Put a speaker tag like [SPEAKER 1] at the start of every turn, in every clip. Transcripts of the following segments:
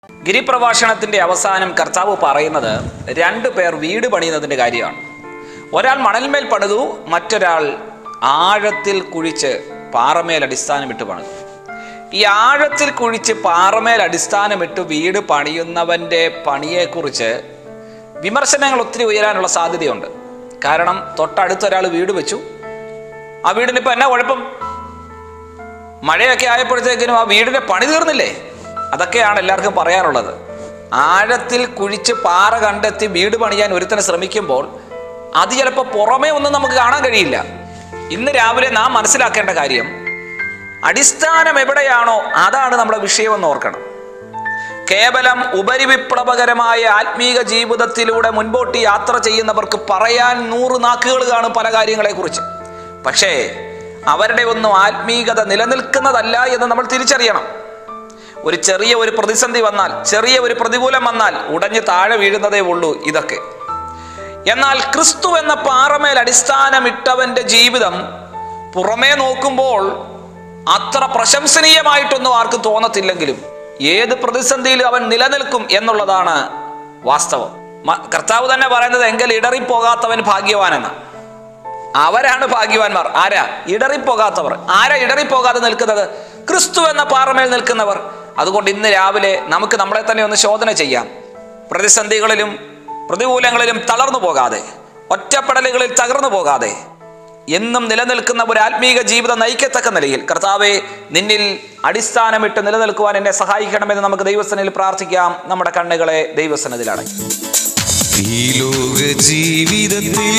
[SPEAKER 1] ഗിരിപ്രഭാഷണത്തിന്റെ അവസാനം കർത്താവ് പറയുന്നത് രണ്ടു പേർ വീട് പണിയുന്നതിന്റെ കാര്യമാണ് ഒരാൾ മണൽമേൽ പണിതു മറ്റൊരാൾ ആഴത്തിൽ കുഴിച്ച് പാറമേൽ അടിസ്ഥാനമിട്ട് പണിതു ഈ ആഴത്തിൽ കുഴിച്ച് പാറമേൽ അടിസ്ഥാനമിട്ട് വീട് പണിയുന്നവന്റെ പണിയെക്കുറിച്ച് വിമർശനങ്ങൾ ഒത്തിരി ഉയരാനുള്ള സാധ്യതയുണ്ട് കാരണം തൊട്ടടുത്തൊരാൾ വീട് വെച്ചു ആ വീടിന് ഇപ്പൊ എന്നാ കുഴപ്പം മഴയൊക്കെ ആയപ്പോഴത്തേക്കിനും ആ വീടിന്റെ പണി തീർന്നില്ലേ അതൊക്കെയാണ് എല്ലാവർക്കും പറയാനുള്ളത് ആഴത്തിൽ കുഴിച്ച് പാറ കണ്ടെത്തി വീട് പണിയാൻ ഒരുത്തനെ ശ്രമിക്കുമ്പോൾ അത് ചിലപ്പോൾ പുറമേ ഒന്നും നമുക്ക് കാണാൻ കഴിയില്ല ഇന്ന് രാവിലെ നാം മനസ്സിലാക്കേണ്ട കാര്യം അടിസ്ഥാനം എവിടെയാണോ അതാണ് നമ്മുടെ വിഷയമെന്ന് ഓർക്കണം കേവലം ഉപരിവിപ്ലവകരമായ ആത്മീക ജീവിതത്തിലൂടെ മുൻപോട്ട് യാത്ര ചെയ്യുന്നവർക്ക് പറയാൻ നൂറ് നാക്കുകൾ കാണും പല കാര്യങ്ങളെക്കുറിച്ച് പക്ഷേ അവരുടെ ഒന്നും ആത്മീകത നിലനിൽക്കുന്നതല്ല എന്ന് നമ്മൾ തിരിച്ചറിയണം ഒരു ചെറിയ ഒരു പ്രതിസന്ധി വന്നാൽ ചെറിയ ഒരു പ്രതികൂലം വന്നാൽ ഉടഞ്ഞ് താഴെ വീഴുന്നതേ ഉള്ളൂ ഇതൊക്കെ എന്നാൽ ക്രിസ്തു എന്ന പാറമേൽ അടിസ്ഥാനമിട്ടവന്റെ ജീവിതം പുറമേ നോക്കുമ്പോൾ അത്ര പ്രശംസനീയമായിട്ടൊന്നും ആർക്കും തോന്നത്തില്ലെങ്കിലും ഏത് പ്രതിസന്ധിയിലും അവൻ നിലനിൽക്കും എന്നുള്ളതാണ് വാസ്തവം മ- കർത്താവ് തന്നെ പറയുന്നത് എങ്കിൽ ഇടറിപ്പോകാത്തവൻ ഭാഗ്യവാനെന്ന് അവരാണ് ഭാഗ്യവാന്മാർ ആരാ ഇടറിപ്പോകാത്തവർ ആരാ ഇടറിപ്പോകാതെ നിൽക്കുന്നത് ക്രിസ്തു എന്ന പാറമേൽ നിൽക്കുന്നവർ അതുകൊണ്ട് ഇന്ന് രാവിലെ നമുക്ക് നമ്മളെ തന്നെ ഒന്ന് ശോധന ചെയ്യാം പ്രതിസന്ധികളിലും പ്രതികൂലങ്ങളിലും തളർന്നു പോകാതെ ഒറ്റപ്പെടലുകളിൽ തകർന്നു പോകാതെ എന്നും നിലനിൽക്കുന്ന ഒരു ആത്മീക ജീവിതം നയിക്കത്തക്ക നിലയിൽ കർത്താവെ നിന്നിൽ അടിസ്ഥാനമിട്ട് നിലനിൽക്കുവാൻ എന്നെ സഹായിക്കണമെന്ന് നമുക്ക് ദൈവസനയിൽ പ്രാർത്ഥിക്കാം നമ്മുടെ കണ്ണുകളെ ദൈവസനത്തിലടങ്ങി
[SPEAKER 2] ഈ ലോക ജീവിതത്തിൽ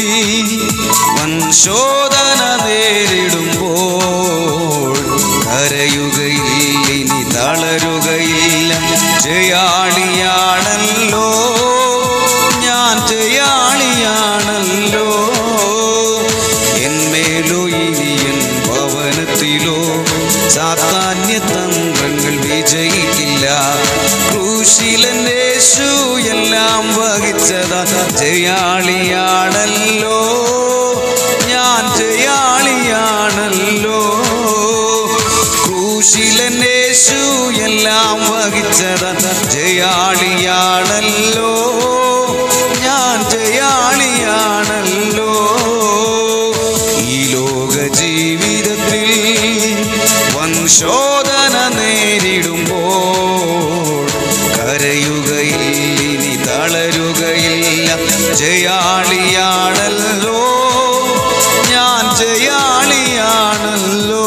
[SPEAKER 2] വൻശോധന നേരിടുമ്പോൾ കരയുകയില്ല ഇനി തളരുകയില്ല ജയാളിയാണല്ലോ ഞാൻ ജയാളിയാണല്ലോ എന്മേലോ ഇനിയൻ ഭവനത്തിലോ സാധാന്യ തന്ത്രങ്ങൾ വിജയിക്കില്ല ക്രൂശിലേശു എല്ലാം വഹിച്ചതാ ജയാളിയാണല്ലോ ഞാൻ ജയാളിയാണല്ലോ ക്രൂശിലേശു എല്ലാം വഹിച്ചതാ ജയാളിയാണല്ലോ ഞാൻ ജയാളിയാണല്ലോ ഈ ലോക ജീവിതത്തിൽ വൻശോധന നേരിടുമ്പോൾ കരയുകയില്ല ഇനി തളരുകയില്ല ജയാളിയാണല്ലോ ഞാൻ ജയാളിയാണല്ലോ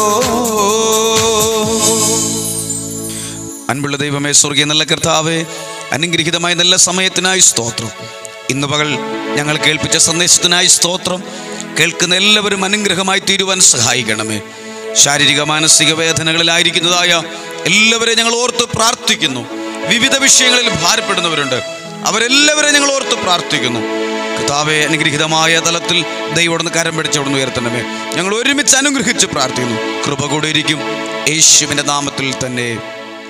[SPEAKER 2] അൻപുള്ള ദൈവമേ സ്വർഗീയ നല്ല കർത്താവേ അനുഗ്രഹീതമായ നല്ല സമയത്തിനായി സ്തോത്രം ഇന്ന് പകൽ ഞങ്ങൾ കേൾപ്പിച്ച സന്ദേശത്തിനായി സ്തോത്രം കേൾക്കുന്ന എല്ലാവരും അനുഗ്രഹമായി തീരുവാൻ സഹായിക്കണമേ ശാരീരിക മാനസിക വേദനകളിലായിരിക്കുന്നതായ എല്ലാവരെയും ഞങ്ങൾ ഓർത്ത് പ്രാർത്ഥിക്കുന്നു വിവിധ വിഷയങ്ങളിൽ ഭാരപ്പെടുന്നവരുണ്ട് അവരെല്ലാവരെയും ഞങ്ങൾ ഓർത്ത് പ്രാർത്ഥിക്കുന്നു കർത്താവെ അനുഗ്രഹീതമായ തലത്തിൽ ദൈവോടന്ന് കരം പിടിച്ചവിടുന്ന് ഉയർത്തണമേ ഞങ്ങൾ ഒരുമിച്ച് അനുഗ്രഹിച്ച് പ്രാർത്ഥിക്കുന്നു കൃപ കൂടെ ഇരിക്കും യേശുവിൻ്റെ നാമത്തിൽ തന്നെ